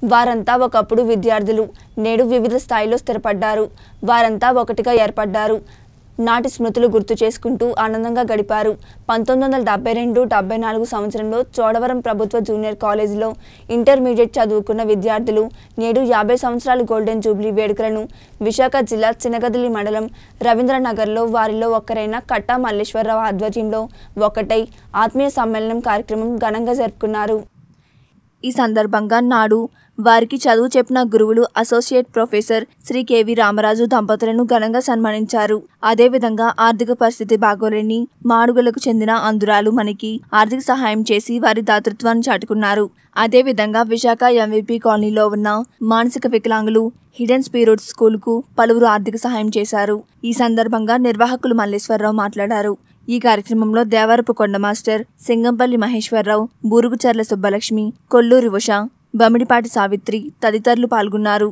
వారంతా ఒకప్పుడు విద్యార్థులు నేడు వివిధ స్థాయిలో స్థిరపడ్డారు వారంతా ఒకటిగా ఏర్పడ్డారు నాటి స్మృతులు గుర్తు చేసుకుంటూ ఆనందంగా గడిపారు పంతొమ్మిది వందల డెబ్బై రెండు డెబ్బై నాలుగు సంవత్సరంలో చోడవరం ప్రభుత్వ జూనియర్ కాలేజీలో ఇంటర్మీడియట్ చదువుకున్న విద్యార్థులు నేడు యాభై సంవత్సరాల గోల్డెన్ జూబ్లీ వేడుకలను విశాఖ జిల్లా చినగదిలి మండలం రవీంద్రనగర్లో వారిలో ఒక్కరైన కట్టా మల్లేశ్వరరావు ఆధ్వర్యంలో ఒకటై ఆత్మీయ సమ్మేళనం కార్యక్రమం ఘనంగా జరుపుకున్నారు ఈ సందర్భంగా నాడు వారికి చదువు చెప్పిన గురువులు అసోసియేట్ ప్రొఫెసర్ శ్రీ కెవి రామరాజు దంపతులను ఘనంగా సన్మానించారు అదేవిధంగా ఆర్థిక పరిస్థితి బాగోలేని మాడుగులకు చెందిన అందురాలు మనకి ఆర్థిక సహాయం చేసి వారి దాతృత్వాన్ని చాటుకున్నారు అదేవిధంగా విశాఖ ఎంవిపి కాలనీలో ఉన్న మానసిక వికలాంగులు హిడెన్ స్పిరిట్ స్కూల్కు పలువురు ఆర్థిక సహాయం చేశారు ఈ సందర్భంగా నిర్వాహకులు మల్లేశ్వరరావు మాట్లాడారు ఈ కార్యక్రమంలో దేవరపు కొండ మాస్టర్ సింగంపల్లి మహేశ్వరరావు బూరుగుచర్ల సుబ్బలక్ష్మి కొల్లూరి ఉష బమిడిపాటి సావిత్రి తదితరులు పాల్గొన్నారు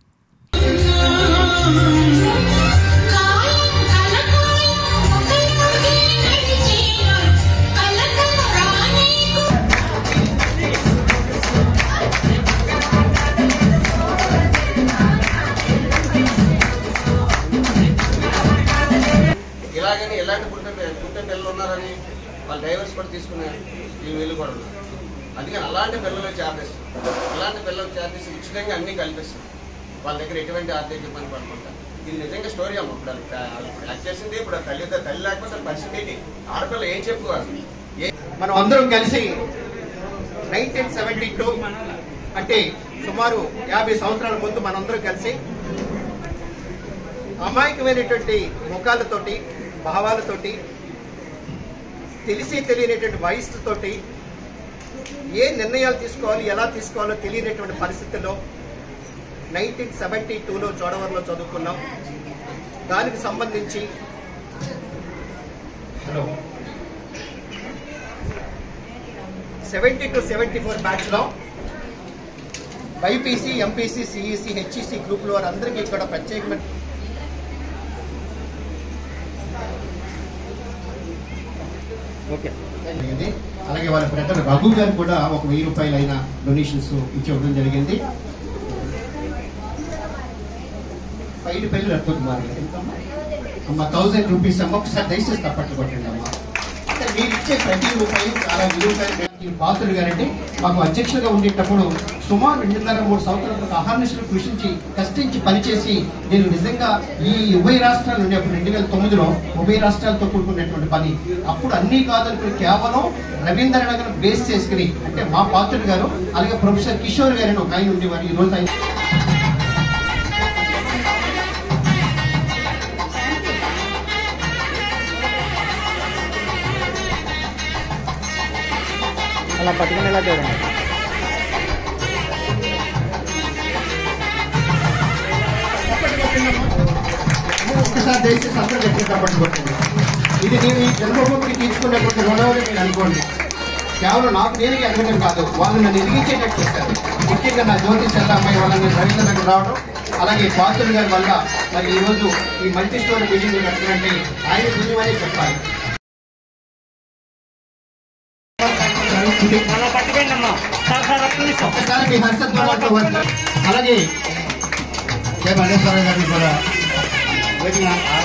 ఇలాగని ఎలాంటి పుట్టే పుట్టే పిల్లలు ఉన్నారని వాళ్ళ డైవర్స్ కూడా తీసుకునే ఈ వీళ్ళు కూడా ఉన్నారు అందుకని అలాంటి పిల్లలు చేర్పిస్తాం అలాంటి పిల్లలు చేర్పిస్తే ఉచితంగా అన్నీ కల్పిస్తాం వాళ్ళ దగ్గర ఎటువంటి ఆర్థిక ఇబ్బంది పడకుండా ఇది నిజంగా స్టోరీ అమ్మ ఇప్పుడు అది ఇప్పుడు యాక్ట్ చేసింది ఇప్పుడు ఆ తల్లి తల్లి లేకపోతే పరిస్థితి ఏంటి ఆడపిల్ల ఏం చెప్పుకోవాలి ఏ మనం అందరం కలిసి నైన్టీన్ సెవెంటీ టూ అంటే సుమారు యాభై సంవత్సరాల ముందు మనందరం కలిసి అమాయకమైనటువంటి ముఖాలతోటి భావాలతోటి తెలిసి తెలియనటువంటి వయస్సుతోటి ఏ నిర్ణయాలు తీసుకోవాలి ఎలా తీసుకోవాలో తెలియనటువంటి పరిస్థితుల్లో నైన్టీన్ సెవెంటీ టూలో చోడవరంలో చదువుకున్నాం దానికి సంబంధించి hello seventy two seventy four బ్యాచ్లో బైపీసీ ఎంపీసీ సిఈసి హెచ్ఈసి గ్రూపుల వారందరికీ కూడా ప్రత్యేకమైన జరిగింది అలాగే వాళ్ళ బ్రదర్ రఘు గారు కూడా ఒక వెయ్యి రూపాయలు అయిన డొనేషన్స్ ఇచ్చివ్వడం జరిగింది పైన పెళ్లి రత్తుకుమార్ అమ్మ థౌసండ్ రూపీస్ అమ్మ ఒకసారి దయచేసి తప్పట్లు కొట్టండి అమ్మ అంటే మీరు ఇచ్చే ప్రతి రూపాయి చాలా విలువైన పాత్రుడు గారండి మాకు అధ్యక్షులుగా ఉండేటప్పుడు సుమారు రెండున్నర మూడు సంవత్సరాల అహర్నిశలు కృషించి కష్టించి పనిచేసి నేను నిజంగా ఈ ఉభయ రాష్ట్రాలు ఉండేప్పుడు రెండు వేల తొమ్మిదిలో ఉభయ రాష్ట్రాలతో కూడుకున్నటువంటి పని అప్పుడు అన్ని కాదనుకుని కేవలం రవీంద్రనగర్ బేస్ చేసుకుని అంటే మా పాత్రుడు గారు అలాగే ప్రొఫెసర్ కిషోర్ గారు అని ఒక ఆయన ఉండేవారు ఈ రోజు ఆయన అలా పట్టుకునేలా చూడండి ఒక్కసారి దయచేసి అందరూ గట్టిగా తప్పట్టు కొట్టండి ఇది నేను ఈ జన్మభూమికి తీసుకున్నటువంటి రుణమని మీరు అనుకోండి కేవలం నాకు నేను ఎదగడం కాదు వాళ్ళు నన్ను ఎదిగించేటట్టు చేశారు ముఖ్యంగా నా జ్యోతి చల్ల అమ్మాయి వాళ్ళని రవీంద్రనగర్ రావడం అలాగే పాత్రుడు గారి వల్ల మరి ఈ రోజు ఈ మల్టీ స్టోరీ బిల్డింగ్ కట్టినట్టు ఆయన పుణ్యమనే చెప్పాలి అలా పట్టుకోండి అమ్మా సార్ సార్ ఒక్క నిమిషం ఒక్కసారి మీ హర్షధ్వాలతో వర్త అలాగే జయ మల్లేశ్వర గారిని కూడా వేదిక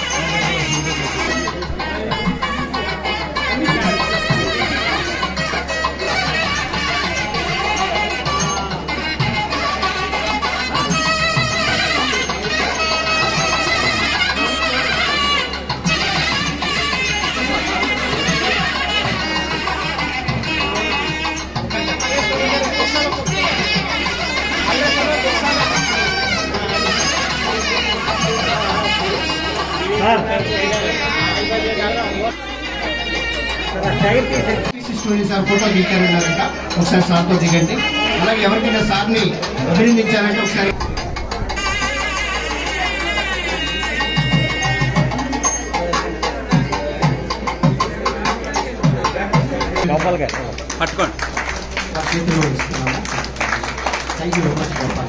సార్ సైడ్ తీసేసి పీసీ స్టోరీ సార్ ఫోటో దిగారన్నారంట ఒకసారి సార్తో దిగండి అలాగే ఎవరికైనా సార్ని అభినందించాలంటే ఒకసారి లోపలికి పట్టుకోండి వారి చేతిలో ఇస్తున్నాము thank you very much Gopal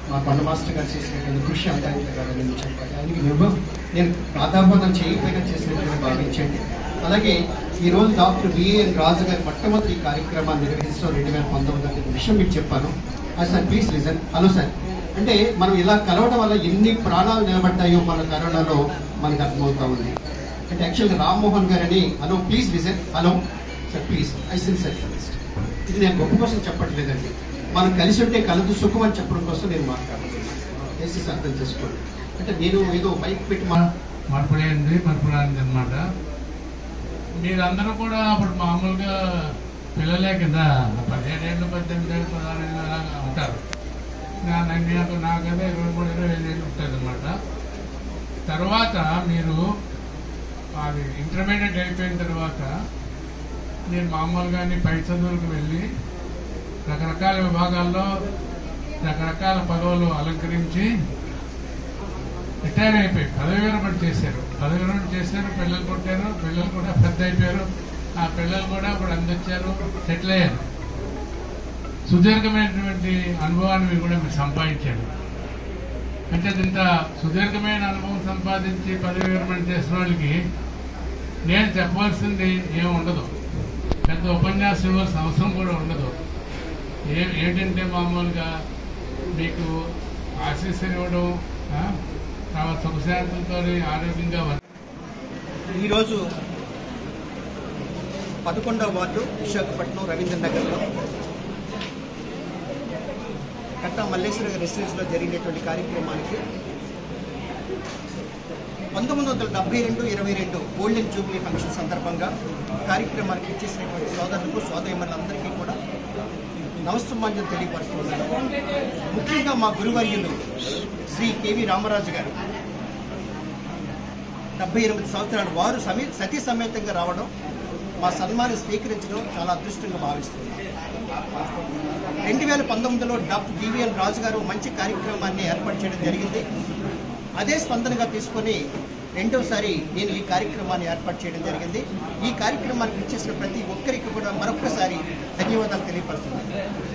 మా కొండ మాస్టర్ గారు చేసినటువంటి కృషి అంతా ఇంత కాదని నేను చెప్పాలి ఆయనకి నిర్భం నేను ప్రాధాన్యతం చేయకపోయినా చేసినట్టు భావించండి అలాగే ఈ రోజు డాక్టర్ విఎన్ రాజు గారు మొట్టమొదటి ఈ కార్యక్రమాన్ని నిర్వహిస్తూ రెండు వేల పంతొమ్మిది అనే విషయం మీకు చెప్పాను అది sir please listen hello sir అంటే మనం ఇలా కలవడం వల్ల ఎన్ని ప్రాణాలు నిలబడ్డాయో మన కరోనాలో మనకు అర్థమవుతా ఉంది అంటే యాక్చువల్గా రామ్మోహన్ గారని hello please listen hello sir please I sin sir ఇది నేను గొప్ప కోసం చెప్పట్లేదండి మనం కలిసి ఉంటే కలదు సుఖం అని చెప్పడం కోసం నేను మాట్లాడుతున్నాను దయచేసి అర్థం చేసుకోండి అంటే నేను ఏదో బైక్ పెట్టి మా మార్పుడైంది మార్పుడైంది అనమాట మీరందరూ కూడా అప్పుడు మామూలుగా పిల్లలే కదా పదిహేడు ఏళ్ళు పద్దెనిమిది ఏళ్ళు పదహారు ఏళ్ళు అలాగా ఉంటారు నా నాకు నాకైతే ఇరవై మూడు ఇరవై ఐదు ఏళ్ళు ఉంటుంది అనమాట తర్వాత మీరు అది ఇంటర్మీడియట్ అయిపోయిన తర్వాత నేను మామూలుగానే పై చదువులకు వెళ్ళి రకరకాల విభాగాల్లో రకరకాల పదవులు అలంకరించి రిటైర్ అయిపోయి పదవి విరమణ చేశారు పదవి విరమణ చేశారు పిల్లలు పుట్టారు పిల్లలు కూడా పెద్ద అయిపోయారు ఆ పిల్లలు కూడా ఇప్పుడు అందొచ్చారు సెటిల్ అయ్యారు సుదీర్ఘమైనటువంటి అనుభవాన్ని మీరు కూడా మీరు సంపాదించారు అంటే ఇంత సుదీర్ఘమైన అనుభవం సంపాదించి పదవి విరమణ చేసిన వాళ్ళకి నేను చెప్పవలసింది ఏమి ఉండదు పెద్ద ఉపన్యాసం ఇవ్వాల్సిన అవసరం కూడా ఉండదు ఏ ఏంటంటే మామూలుగా మీకు ఆశీస్సులు ఇవ్వడం ఆ, తర్వాత సుఖశాంతులతో ఆరోగ్యంగా వ- ఈరోజు పదకొండవ వార్డు విశాఖపట్నం రవీంద్ర నగర్లో కట్టా మల్లేశ్వర గారి రెసిడెన్స్లో జరిగినటువంటి కార్యక్రమానికి పంతొమ్మిది వందల డెబ్బై రెండు ఇరవై రెండు గోల్డెన్ జూబ్లీ ఫంక్షన్ సందర్భంగా కార్యక్రమానికి ఇచ్చేసినటువంటి సోదరులకు సోదరిమణులందరికీ కూడా నమస్సమాన్యం తెలియపరుస్తున్నాను ముఖ్యంగా మా గురువర్యులు శ్రీ కేవి రామరాజు గారు డెబ్బై ఎనిమిది సంవత్సరాలు వారు సమీ సతీ సమేతంగా రావడం మా సన్మానం స్వీకరించడం చాలా అదృష్టంగా భావిస్తున్నాను రెండు వేల పంతొమ్మిదిలో డాక్టర్ డివిఎన్ రాజు గారు మంచి కార్యక్రమాన్ని ఏర్పాటు చేయడం జరిగింది అదే స్పందనగా తీసుకొని రెండవసారి నేను ఈ కార్యక్రమాన్ని ఏర్పాటు చేయడం జరిగింది ఈ కార్యక్రమానికి ఇచ్చేసిన ప్రతి ఒక్కరికి కూడా మరొక్కసారి ధన్యవాదాలు తెలియపరుస్తున్నాను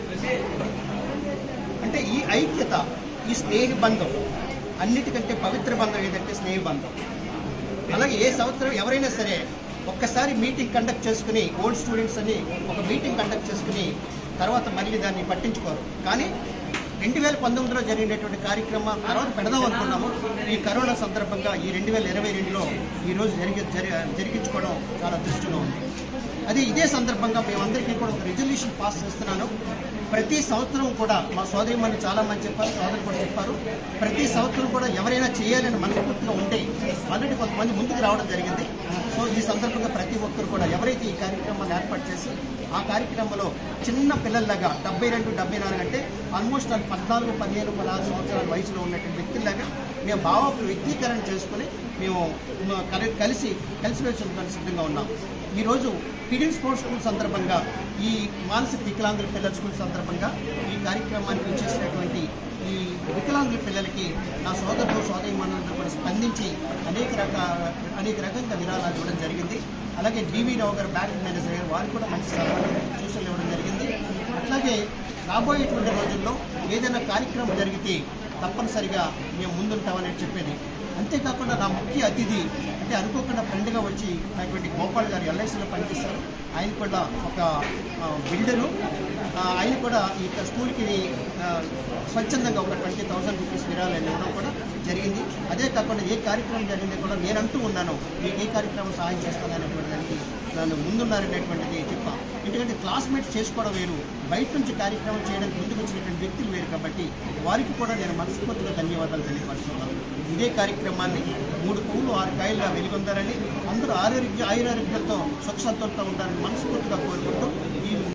అంటే ఈ ఐక్యత ఈ స్నేహ బంధం అన్నిటికంటే పవిత్ర బంధం ఏదంటే స్నేహ బంధం అలాగే ఏ సంవత్సరం ఎవరైనా సరే ఒక్కసారి మీటింగ్ కండక్ట్ చేసుకుని ఓల్డ్ స్టూడెంట్స్ అని ఒక మీటింగ్ కండక్ట్ చేసుకుని తర్వాత మళ్ళీ దాన్ని పట్టించుకోరు కానీ రెండు వేల పంతొమ్మిదిలో జరిగినటువంటి కార్యక్రమం తర్వాత పెడదాం అనుకున్నాము ఈ కరోనా సందర్భంగా ఈ రెండు వేల ఇరవై రెండులో ఈరోజు జరిగి జరి జరిగించుకోవడం చాలా దృష్టిలో ఉంది అది ఇదే సందర్భంగా మేమందరికీ కూడా ఒక రెజల్యూషన్ పాస్ చేస్తున్నాను ప్రతి సంవత్సరం కూడా మా సోదరిమణి చాలా మంది చెప్పారు సోదరు కూడా చెప్పారు ప్రతి సంవత్సరం కూడా ఎవరైనా చేయాలని మనస్ఫూర్తిగా ఉంటే ఆల్రెడీ కొంతమంది ముందుకు రావడం జరిగింది సో ఈ సందర్భంగా ప్రతి ఒక్కరు కూడా ఎవరైతే ఈ కార్యక్రమాన్ని ఏర్పాటు చేసి ఆ కార్యక్రమంలో చిన్న పిల్లల్లాగా డెబ్బై రెండు డెబ్బై నాలుగు అంటే ఆల్మోస్ట్ వాళ్ళు పద్నాలుగు పదిహేను పదహారు సంవత్సరాల వయసులో ఉన్నటువంటి వ్యక్తుల్లాగా మేము భావ వ్యక్తీకరణ చేసుకుని మేము మ- కలి- కలిసి కలిసి వచ్చేందుకు సిద్ధంగా ఉన్నాం ఈరోజు కిడిన్ స్పోర్ట్స్ స్కూల్ సందర్భంగా ఈ మానసిక వికలాంగుల పిల్లల స్కూల్ సందర్భంగా ఈ కార్యక్రమానికి వచ్చేసినటువంటి ఈ వికలాంగుల పిల్లలకి నా సోదరులు సోదరి మనందరూ కూడా స్పందించి అనేక రకాల అనేక రకంగా విరాళాలు ఇవ్వడం జరిగింది అలాగే డివి రావు గారు బ్యాంక్ మేనేజర్ గారు వారికి కూడా మంచి సన్మానం సూచనలు ఇవ్వడం జరిగింది అట్లాగే రాబోయేటువంటి రోజుల్లో ఏదైనా కార్యక్రమం జరిగితే తప్పనిసరిగా మేము ముందుంటామని చెప్పేది అంతేకాకుండా నా ముఖ్య అతిథి అంటే అనుకోకుండా ఫ్రెండ్గా వచ్చి ఉన్నటువంటి గోపాల్ గారు ఎల్ఐసిలో పనిచేస్తారు ఆయన కూడా ఒక ఆ, బిల్డరు ఆ, ఆయన కూడా ఈ యొక్క స్కూల్కి ఆ, స్వచ్ఛందంగా ఒక ట్వంటీ థౌసండ్ రూపీస్ విరాళాలు ఇవ్వడం కూడా జరిగింది అదే కాకుండా ఏ కార్యక్రమం జరిగింది కూడా నేను అంటూ ఉన్నాను మీకు ఏ కార్యక్రమం సహాయం చేస్తాననేటువంటి దానికి నన్ను ముందున్నారనేటువంటిది చెప్పాం ఎందుకంటే క్లాస్మేట్స్ చేసుకోవడం వేరు బయట నుంచి కార్యక్రమం చేయడానికి ముందుకు వచ్చినటువంటి వ్యక్తులు వేరు కాబట్టి వారికి కూడా నేను మనస్ఫూర్తిగా ధన్యవాదాలు తెలియపరుస్తున్నాను ఇదే కార్యక్రమాన్ని మూడు పువ్వులు ఆరు కాయలుగా వెలుగొందారని అందరూ ఆరోగ్య ఆయురారోగ్యాలతో సుఖ సంతోషంతో ఉండాలని మనస్ఫూర్తిగా కోరుకుంటూ ఈ